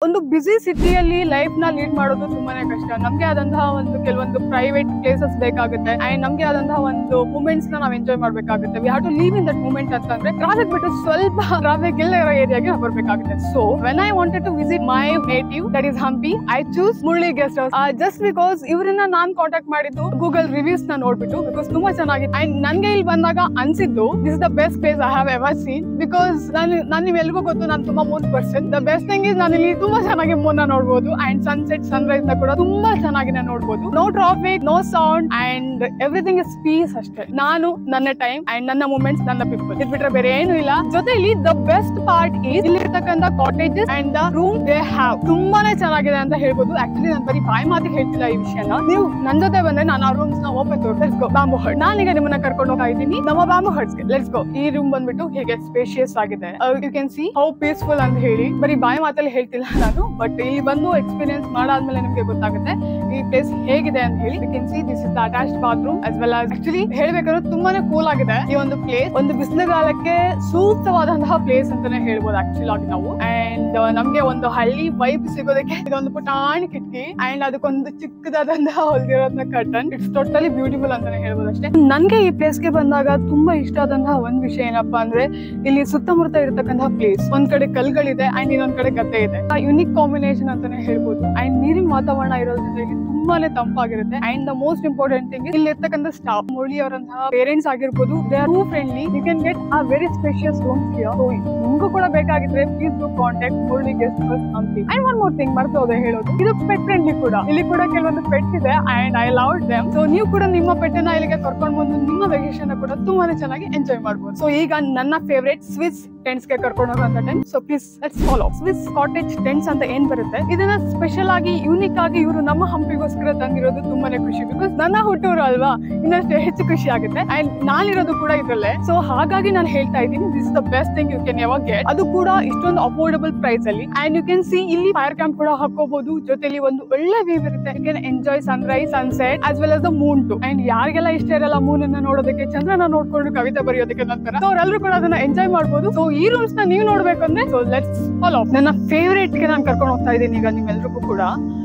ಒಂದು ಬಿಸಿ ಸಿಟಿಯಲ್ಲಿ ಲೈಫ್ ನ ಲೀಡ್ ಮಾಡೋದು ತುಂಬಾನೇ ಕಷ್ಟ ನಮ್ಗೆ ಆದಂತಹ ಒಂದು ಕೆಲವೊಂದು ಪ್ರೈವೇಟ್ ಪ್ಲೇಸಸ್ ಬೇಕಾಗುತ್ತೆ ಅಂಡ್ ನಮ್ಗೆ ಆದಂತಹ ಒಂದು ಮೂಮೆಂಟ್ಸ್ ನ ನಾವ್ ಎಂಜಾಯ್ ಮಾಡ್ಬೇಕಾಗುತ್ತೆ we have to leave in that moment ಅಂತಂದ್ರೆ ಟ್ರಾಫಿಕ್ ಬಿಟ್ಟು ಸ್ವಲ್ಪ ಟ್ರಾಫಿಕ್ ಇಲ್ಲ ಇರೋ ಏರಿಯಾಗೆ ಬರ್ಬೇಕಾಗುತ್ತೆ so when I wanted to visit my native that is Hampi I choose Murali guest house just because ಇವ್ರನ್ನ ನಾನ್ ಕಾಂಟ್ಯಾಕ್ಟ್ ಮಾಡಿದ್ದು ಗೂಗಲ್ ರಿವ್ಯೂಸ್ ನ ನೋಡ್ಬಿಟ್ಟು ಬಿಕಾಸ್ ತುಂಬಾ ಚೆನ್ನಾಗಿದೆ ಅಂಡ್ ನನ್ಗೆ ಇಲ್ಲಿ ಬಂದಾಗ ಅನ್ಸಿದ್ದು this is the best place I have ever seen because ನಾನು ನಾನು ನಿಮ್ಮೆಲ್ರಿಗೂ ಗೊತ್ತು ನಾನು ತುಂಬಾ Moon person the best thing is ನಾನು ಇಲ್ಲಿ ತುಂಬಾ ಚೆನ್ನಾಗಿ ಮೂನ್ ನೋಡ್ಬೋದು ಅಂಡ್ ಸನ್ಸೆಟ್ ಸನ್ರೈಸ್ ನ ಕೂಡ ತುಂಬಾ ಚೆನ್ನಾಗಿ ನಾನು ನೋಡ್ಬೋದು no traffic no sound and everything is peace ಅಷ್ಟೇ ನಾನು ನನ್ನ ಟೈಮ್ ಅಂಡ್ ನನ್ನ ಮೂಮೆಂಟ್ಸ್ ನನ್ನ ಪೀಪಲ್ ಇದು ಬಿಟ್ರೆ ಬೇರೆ ಏನು ಇಲ್ಲ ಜೊತೆಲಿ ದ ಬೆಸ್ಟ್ ಪಾರ್ಟ್ ಈಸ್ ಇಲ್ಲಿರ್ತಕ್ಕಂಥ cottages and the room they have ತುಂಬಾನೇ ಚೆನ್ನಾಗಿದೆ ಅಂತ ಹೇಳ್ಬೋದು ಆಕ್ಚುಲಿ ನಾನು ಬರೀ ಬಾಯಿ ಮಾತಿಗೆ ಹೇಳ್ತಿಲ್ಲ ಈ ವಿಷಯನ ನೀವು ನನ್ ಜೊತೆ ಬಂದ್ರೆ ನಾನು ಆ ರೂಮ್ಸ್ ನ open let's go bamboo hut ನಾನೀಗ ನಿಮ್ಮನ್ನ ಕರ್ಕೊಂಡು ಹೋಗ್ತಾ ಇದ್ದೀನಿ ನಮ್ಮ ಬ್ಯಾಂಬು ಹರ್ಟ್ಸ್ ಲೆಟ್ಸ್ ಗೋ ಈ ರೂಮ್ ಬಂದ್ಬಿಟ್ಟು ಹೇಗೆ ಸ್ಪೇಷಿಯಸ್ ಆಗಿದೆ you can see how peaceful ಅಂತ ಹೇಳಿ ಬರೀ ಬಾಯಿ ಮಾತಲ್ಲಿ ಹೇಳ್ತಿಲ್ಲ ನಾನು ಬಟ್ ಇಲ್ಲಿ ಬಂದು ಎಕ್ಸ್ಪೀರಿಯನ್ಸ್ ಮಾಡಾದ್ಮೇಲೆ ನಿಮ್ಗೆ ಗೊತ್ತಾಗುತ್ತೆ ಈ ಪ್ಲೇಸ್ ಹೇಗಿದೆ ಅಂತ ಹೇಳಿ you can see this is attached bathroom as well as actually ಹೇಳ್ಬೇಕಾದ್ರೆ ತುಂಬಾನೇ ಕೂಲ್ ಆಗಿದೆ ಈ ಒಂದು ಪ್ಲೇಸ್ ಒಂದು ಬಿಸಿಲುಗಾಲಕ್ಕೆ ಸೂಕ್ತವಾದಂತಹ ಪ್ಲೇಸ್ ಅಂತಾನೆ ಹೇಳ್ಬೋದು ಆಕ್ಚುಲ್ ಆಗಿ ನಾವು ಅಂಡ್ ನಮ್ಗೆ ಒಂದು ಹಳ್ಳಿ ವೈಬ್ ಸಿಗೋದಕ್ಕೆ ಇದೊಂದು ಪುಟಾಣಿ ಕಿಟಕಿ ಅಂಡ್ ಅದಕ್ಕೊಂದು ಚಿಕ್ಕದಾದಂತಹ ಹೊಲ್ದಿರೋದನ್ನ ಕಟನ್ ಇಟ್ಸ್ ಟೋಟಲಿ ಬ್ಯೂಟಿಫುಲ್ ಅಂತಾನೆ ಹೇಳ್ಬೋದು ಅಷ್ಟೇ ನನ್ಗೆ ಈ ಪ್ಲೇಸ್ ಗೆ ಬಂದಾಗ ತುಂಬಾ ಇಷ್ಟ ಆದಂತಹ ಒಂದ್ ವಿಷಯ ಏನಪ್ಪಾ ಅಂದ್ರೆ ಇಲ್ಲಿ ಸುತ್ತಮುತ್ತ ಇರತಕ್ಕಂತಹ ಪ್ಲೇಸ್ ಒಂದ್ ಕಡೆ ಕಲ್ಗಳಿದೆ ಅಂಡ್ ಇನ್ನೊಂದ್ ಕಡೆ ಗದ್ದೆ ಇದೆ ಯುನಿಕ್ ಕಾಂಬಿನೇಷನ್ ಅಂತಾನೆ ಹೇಳ್ಬೋದು ಅಂಡ್ ನೀರಿನ ವಾತಾವರಣ ಇರೋದ್ರಿಂದ ಇಲ್ಲಿ ತುಂಬಾನೇ ತಂಪಾಗಿರುತ್ತೆ and the most important thing ಇಲ್ಲಿ ಇರ್ತಕ್ಕಂಥ ಸ್ಟಾಫ್ ಮುರಳಿ ಅವರಂತಹ ಪೇರೆಂಟ್ಸ್ ಆಗಿರ್ಬೋದು they are too friendly you can get a very spacious room here ನಿಮಗೂ ಕೂಡ ಬೇಕಾಗಿದ್ರೆ please do contact Murali guest house Hampi and one more thing ಮರ್ತು ಹೋದೆ ಹೇಳೋದು ಇದು ಪೆಟ್ ಫ್ರೆಂಡ್ಲಿ ಕೂಡ ಇಲ್ಲಿ ಕೂಡ ಕೆಲವೊಂದು ಪೆಟ್ಸ್ ಇದೆ and I love them so ನೀವು ಕೂಡ ನಿಮ್ಮ ಪೆಟ್ಟನ್ನ ಇಲ್ಲಿಗೆ ಕರ್ಕೊಂಡು ಬಂದು ನಿಮ್ಮ ವೆಕೇಶನ್ ಕೂಡ ತುಂಬಾನೇ ಚೆನ್ನಾಗಿ ಎಂಜಾಯ್ ಮಾಡಬಹುದು ಸೊ ಈಗ ನನ್ನ ಫೇವರೇಟ್ ಸ್ವಿಸ್ ಟೆಂಟ್ಸ್ ಗೆ ಕರ್ಕೊಂಡು ಹೋಗುವಂತ tent so please let's follow Swiss cottage tents ಅಂತ ಏನ್ ಬರುತ್ತೆ ಇದನ್ನ ಸ್ಪೆಷಲ್ ಆಗಿ ಯೂನಿಕ್ ಆಗಿ ಇವರು ನಮ್ಮ ಹಂಪಿಗೋಸ್ಕರ ತಂದಿರೋದು ತುಂಬಾನೇ ಖುಷಿ ಬಿಕಾಸ್ ನನ್ನ ಹುಟ್ಟೂರು ಅಲ್ವಾ ಇನ್ನಷ್ಟು ಹೆಚ್ಚು ಖುಷಿ ಆಗುತ್ತೆ ಅಂಡ್ ನಾನಿರೋದು ಕೂಡ ಇದ್ರಲ್ಲೇ ಸೊ ಹಾಗಾಗಿ ನಾನು ಹೇಳ್ತಾ ಇದ್ದೀನಿ this the best thing you can ever get ಅದು ಕೂಡ ಇಷ್ಟೊಂದು ಅಫೋರ್ಡಬಲ್ ಪ್ರೈಸ್ ಅಲ್ಲಿ ಅಂಡ್ ಯು ಕ್ಯಾನ್ ಸಿ ಇಲ್ಲಿ ಫೈರ್ ಕ್ಯಾಂಪ್ ಕೂಡ ಹಾಕೋಬಹುದು ಜೊತೆಲಿ ಒಂದು ಒಳ್ಳೆ ವ್ಯೂ ಇರುತ್ತೆ you can enjoy sunrise sunset as well as the moon too and ಯಾರಿಗೆಲ್ಲ ಇಷ್ಟ ಇರಲ್ಲ ಮೂನ್ ಅನ್ನ ನೋಡೋದಕ್ಕೆ ಚಂದ್ರನ ನೋಡ್ಕೊಂಡು ಕವಿತೆ ಬರೆಯೋದಕ್ಕೆ ನಂತರ ಸೊ ಅವರೆಲ್ಲರೂ ಕೂಡ ಅದನ್ನ ಎಂಜಾಯ್ ಮಾಡಬಹುದು ಸೊ ಈ ರೂಮ್ಸ್ ನ ನೀವು ನೋಡ್ಬೇಕಂದ್ರೆ ಸೊ ಲೆಟ್ಸ್ ಫಾಲೋ ನನ್ನ ಫೇವರೇಟ್ ಗೆ ನಾನು ಕರ್ಕೊಂಡು ಹೋಗ್ತಾ ಇದ್ದೀನಿ ಈಗ ನಿಮ್ಮೆಲ್ರಿಗೂ ಕೂಡ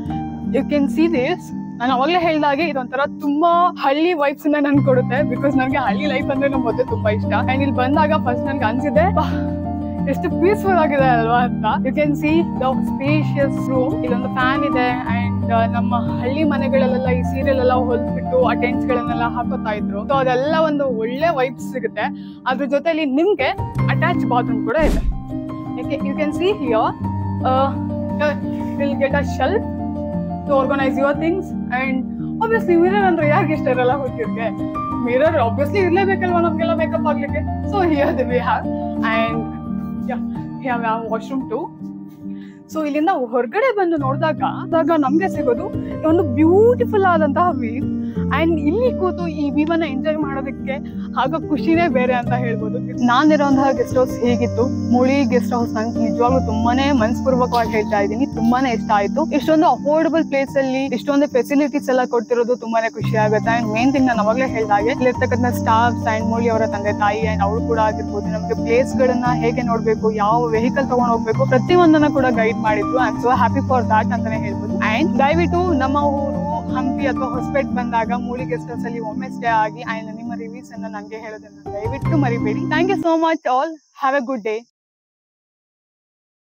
ಯು ಕ್ಯಾನ್ ಸಿ ದಿಸ್ ನಾನು ಅವಾಗಲೇ ಹೇಳ್ದಾಗೆ ಇದೊಂಥರ ತುಂಬಾ ಹಳ್ಳಿ ವೈಬ್ಸ್ ನನ್ ಕೊಡುತ್ತೆ ಬಿಕಾಸ್ ನನಗೆ ಹಳ್ಳಿ ಲೈಫ್ ಅಂದ್ರೆ ನಮ್ಮ ಮೊದಲು ತುಂಬಾ ಇಷ್ಟ ಅಂಡ್ ಇಲ್ಲಿ ಬಂದಾಗ ಫಸ್ಟ್ ನನ್ಗೆ ಅನ್ಸಿದೆ "ವಾ, ಎಷ್ಟು ಪೀಸ್ಫುಲ್ ಆಗಿದೆ ಅಲ್ವಾ ಅಂತ you can see the spacious room ಇಲ್ಲೊಂದು ಫ್ಯಾನ್ ಇದೆ ಅಂಡ್ ನಮ್ಮ ಹಳ್ಳಿ ಮನೆಗಳಲ್ಲೆಲ್ಲ ಈ ಸೀರಿಯಲ್ ಎಲ್ಲ ಹೊಲ್ಬಿಟ್ಟು ಆ ಟೆಂಟ್ಸ್ ಗಳನ್ನೆಲ್ಲ ಹಾಕೋತಾ ಇದ್ರು ಸೊ ಅದೆಲ್ಲ ಒಂದು ಒಳ್ಳೆ ವೈಬ್ಸ್ ಸಿಗುತ್ತೆ ಅದ್ರ ಜೊತೆಲಿ ನಿಮ್ಗೆ ಅಟ್ಯಾಚ್ ಬಾತ್ರೂಮ್ ಕೂಡ ಇದೆ you can see here will get a shelf to organise your things and obviously mirror ಅಂದ್ರೆ ಯಾಕೆ ಇಷ್ಟ ಇರಲ್ಲ ಹುಟ್ಟಿರ್ಗೆ ಮಿರರ್ ಆಬ್ವಿಯಸ್ಲಿ ಇರ್ಲೇಬೇಕಲ್ವಾ ನಮ್ಗೆಲ್ಲ ಮೇಕಪ್ ಆಗ್ಲಿಕ್ಕೆ so here the we have and have have washroom too so ಇಲ್ಲಿಂದ ಹೊರಗಡೆ ಬಂದು ನೋಡಿದಾಗ ಆಗ ನಮ್ಗೆ ಸಿಗೋದು ಒಂದು ಬ್ಯೂಟಿಫುಲ್ ಆದಂತಹ ವ್ಯೂ ಅಂಡ್ ಇಲ್ಲಿ ಕೂತು ಈ ವ್ಯೂವನ್ನ ಎಂಜಾಯ್ ಮಾಡೋದಕ್ಕೆ ಆಗ ಖುಷಿನೇ ಬೇರೆ ಅಂತ ಹೇಳ್ಬೋದು ನಾನಿರೋಂತಹ ಗೆಸ್ಟ್ ಹೌಸ್ ಹೇಗಿತ್ತು ಮುಳಿ ಗೆಸ್ಟ್ ಹೌಸ್ ನಂಗೆ ನಿಜವಾಗ್ಲೂ ತುಂಬಾನೇ ಮನಸ್ಪೂರ್ವಕವಾಗಿ ಹೇಳ್ತಾ ಇದ್ದೀನಿ ತುಂಬಾನೇ ಇಷ್ಟ ಆಯ್ತು ಇಷ್ಟೊಂದು ಅಫೋರ್ಡಬಲ್ ಪ್ಲೇಸ್ ಅಲ್ಲಿ ಇಷ್ಟೊಂದು ಫೆಸಿಲಿಟೀಸ್ ಎಲ್ಲ ಕೊಟ್ಟಿರೋದು ತುಂಬಾನೇ ಖುಷಿ ಆಗುತ್ತೆ ಅಂಡ್ ಮೇನ್ ಥಿಂಗ್ ನಾನು ಅವಾಗಲೇ ಹೇಳ್ದಾಗೆ ಇಲ್ಲಿರ್ತಕ್ಕಂಥ ಸ್ಟಾಫ್ಸ್ ಅಂಡ್ ಮುಳಿ ಅವರ ತಂದೆ ತಾಯಿ ಅಂಡ್ ಅವರು ಕೂಡ ಆಗಿರ್ಬೋದು ನಮಗೆ ಪ್ಲೇಸ್ ಗಳನ್ನ ಹೇಗೆ ನೋಡ್ಬೇಕು ಯಾವ ವೆಹಿಕಲ್ ತಗೊಂಡ್ ಹೋಗ್ಬೇಕು ಪ್ರತಿಯೊಂದನ್ನ ಕೂಡ ಗೈಡ್ ಮಾಡಿದ್ರು I am so happy for that ಅಂತಾನೆ ಹೇಳ್ಬೋದು ಅಂಡ್ ದಯವಿಟ್ಟು ನಮ್ಮ ಊರು ಹಂಪಿ ಅಥವಾ ಹೊಸಪೇಟ್ ಬಂದಾಗ ಮೂಳಿ ಗೆಸ್ಟ್ ಹೌಸ್ ಅಲ್ಲಿ ಒಮ್ಮೆ ಸ್ಟೇ ಆಗಿ ಅಂಡ್ ನಿಮ್ಮ ರಿವ್ಯೂಸ್ ಅನ್ನ ನನಗೆ ಹೇಳೋದನ್ನ ದಯವಿಟ್ಟು ಮರಿಬೇಡಿ thank you so much all have a good day